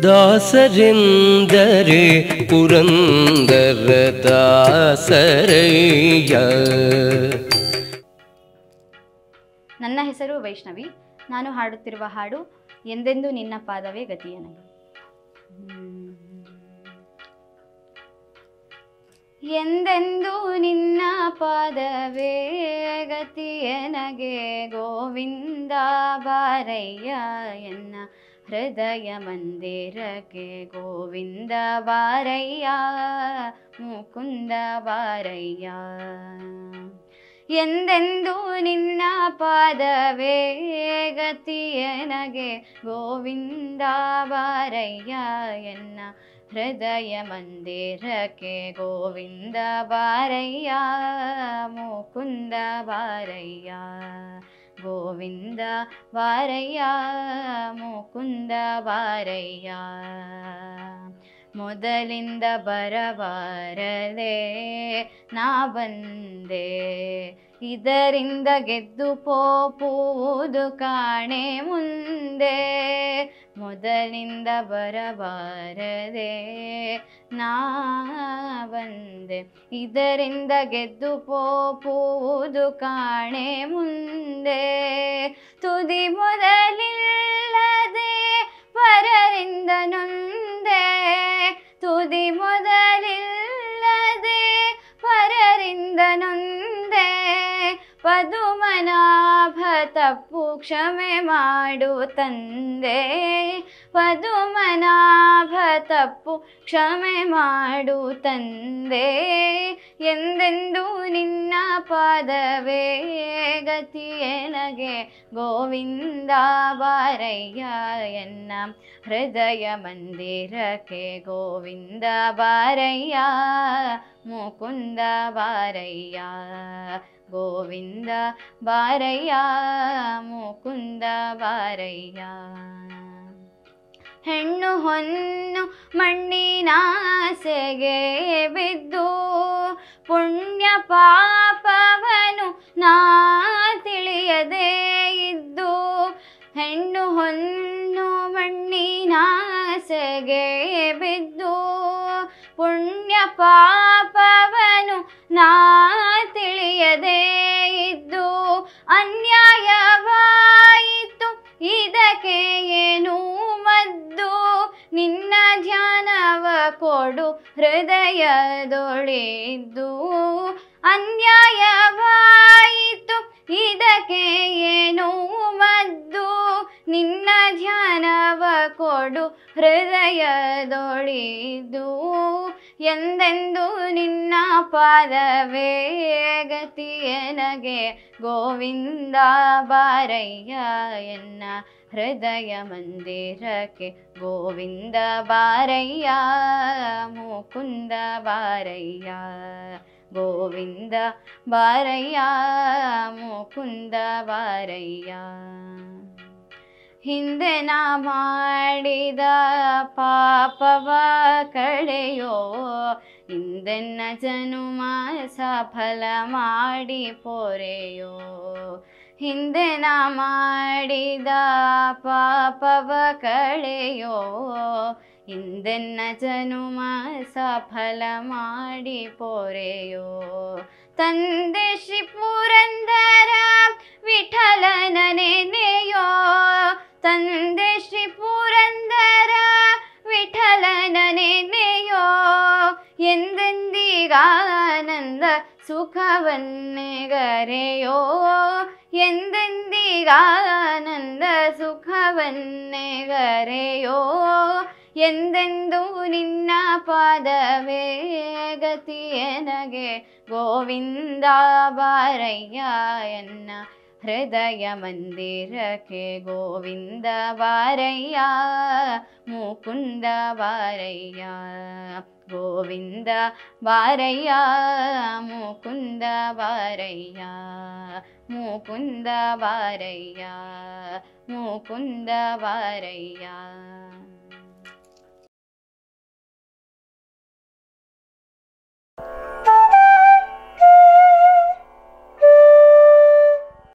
ದಾಸರೆಂದರೆ ಪುರಂದರ ದಾಸರಯ್ಯ ನನ್ನ ಹೆಸರು ವೈಷ್ಣವಿ ನಾನು ಹಾಡುತ್ತಿರುವ ಹಾಡು ಎಂದೆಂದೂ ನಿನ್ನ ಪಾದವೇ ಗತಿಯ ನನಗೆ ಎಂದೆಂದೂ ನಿನ್ನ ಪಾದವೇ ಗತಿಯನಗೆ ಗೋವಿಂದ ಬಾರಯ್ಯ ಎನ್ನ ಹೃದಯ ಮಂದಿರಕ್ಕೆ ಗೋವಿಂದ ಬಾರಯ್ಯ ಮುಕುಂದ ಬಾರಯ್ಯ ಎಂದೆಂದೂ ನಿನ್ನ ಪಾದವೇ ಗತಿಯನಗೆ ಗೋವಿಂದ ಬಾರಯ್ಯ ಎನ್ನ ಹೃದಯ ಮಂದಿರಕ್ಕೆ ಗೋವಿಂದ ಬಾರಯ್ಯ ಮುಕುಂದ ಬಾರಯ್ಯ ಗೋವಿಂದ ಬಾರಯ್ಯ ಮುಕುಂದ ಬಾರಯ್ಯ ಮೊದಲಿಂದ ಬರಬಾರದೆ ನಾ ಬಂದೆ ಇದರಿಂದ ಗೆದ್ದು ಪೋಪುವುದು ಕಾಣೆ ಮುಂದೆ ಮೊದಲಿಂದ ಬರಬಾರದೆ ನಾ ಬಂದೆ ಇದರಿಂದ ಗೆದ್ದು ಪೋಪುವುದು ಕಾಣೆ ಮುಂದೆ ತುದಿ ಮೊದಲಿಲ್ಲದೆ ಪರರಿಂದ ನೊಂದೆ ತುದಿ ಮೊದಲಿಲ್ಲದೆ ಪರರಿಂದ ನೊಂದೆ ಪದುಮನಾಭ ತಪ್ಪು ಕ್ಷಮೆ ಮಾಡು ತಂದೆ ಪದುಮನಾಭ ತಪ್ಪು ಕ್ಷಮೆ ಮಾಡು ತಂದೆ ಎಂದೆಂದೂ ನಿನ್ನ ಪಾದವೇ ಗತಿಯನಗೆ ಗೋವಿಂದ ಬಾರಯ್ಯ ಎನ್ನ ಹೃದಯ ಮಂದಿರಕ್ಕೆ ಗೋವಿಂದ ಬಾರಯ್ಯ ಮುಕುಂದ ಬಾರಯ್ಯ ಗೋವಿಂದ ಬಾರಯ್ಯ ಮುಕುಂದ ಬಾರಯ್ಯ ಹೆಣ್ಣು ಹೊನ್ನು ಮಣ್ಣಿನಾಸೆಗೆ ಬಿದ್ದು ಪುಣ್ಯ ಪಾಪವನು ನಾ ತಿಳಿಯದೇ ಇದ್ದು ಹೆಣ್ಣು ಹೊನ್ನು ಮಣ್ಣಿನಾಸೆಗೆ ಬಿದ್ದು ಪುಣ್ಯ ಪಾಪವನು ನಾ ತಿಳಿಯದೇ ಇದ್ದು ಅನ್ಯಾಯವಾಯಿತು ಇದಕ್ಕೆ ಏನು ಮದ್ದು ನಿನ್ನ ಧ್ಯಾನವ ಕೊಡು ಹೃದಯದೊಳಿದ್ದು ಅನ್ಯಾಯವಾಯಿತು ಇದಕ್ಕೆ ಏನು ಮದ್ದು ನಿನ್ನ ಧ್ಯಾನವ ಕೊಡು ಹೃದಯದೊಳಿದು ಎಂದೆಂದು ನಿನ್ನ ಪಾದವೇ ಗತಿಯನಗೆ ಗೋವಿಂದ ಬಾರಯ್ಯ ಎನ್ನ ಹೃದಯ ಮಂದಿರಕ್ಕೆ ಗೋವಿಂದ ಬಾರಯ್ಯ ಮುಕುಂದ ಬಾರಯ್ಯ ಗೋವಿಂದ ಬಾರಯ್ಯ ಮುಕುಂದ ಬಾರಯ್ಯ ಹಿಂದೆ ನಾ ಮಾಡಿದ ಪಾಪವ ಕಳೆಯೋ ಹಿಂದೆನ್ನ ಜನುಮ ಸಫಲ ಮಾಡಿ ಪೊರೆಯೋ ಹಿಂದೆ ನಾ ಮಾಡಿದ ಪಾಪವ ಕಳೆಯೋ ಹಿಂದೆನ್ನ ಜನುಮ ಸಫಲ ಮಾಡಿ ಪೊರೆಯೋ ತಂದೆ ಶ್ರೀ ಪುರಂದರ ವಿಠಲನ ನೆನೆಯೋ ತಂದೆ ಶ್ರೀ ಪುರಂದರ ವಿಠಲನ ನೆನೆಯೋ ಎಂದೆಂದಿಗಾನಂದ ಸುಖವನ್ನೆಗರೆಯೋ ಎಂದೆಂದಿಗಾನಂದ ಸುಖವನ್ನೆಗರೆಯೋ ಎಂದೆಂದೂ ನಿನ್ನ ಪಾದವೇ ಗತಿಯನಗೆ ಗೋವಿಂದ ಬಾರಯ್ಯ ಎನ್ನ ಹೃದಯ ಮಂದಿರಕ್ಕೆ ಗೋವಿಂದ ಬಾರಯ್ಯ ಮುಕುಂದ ಬಾರಯ್ಯ ಗೋವಿಂದ ಬಾರಯ್ಯ ಮುಕುಂದ ಬಾರಯ್ಯ ಮುಕುಂದ ಬಾರಯ್ಯ ಮುಕುಂದ ಬಾರಯ್ಯ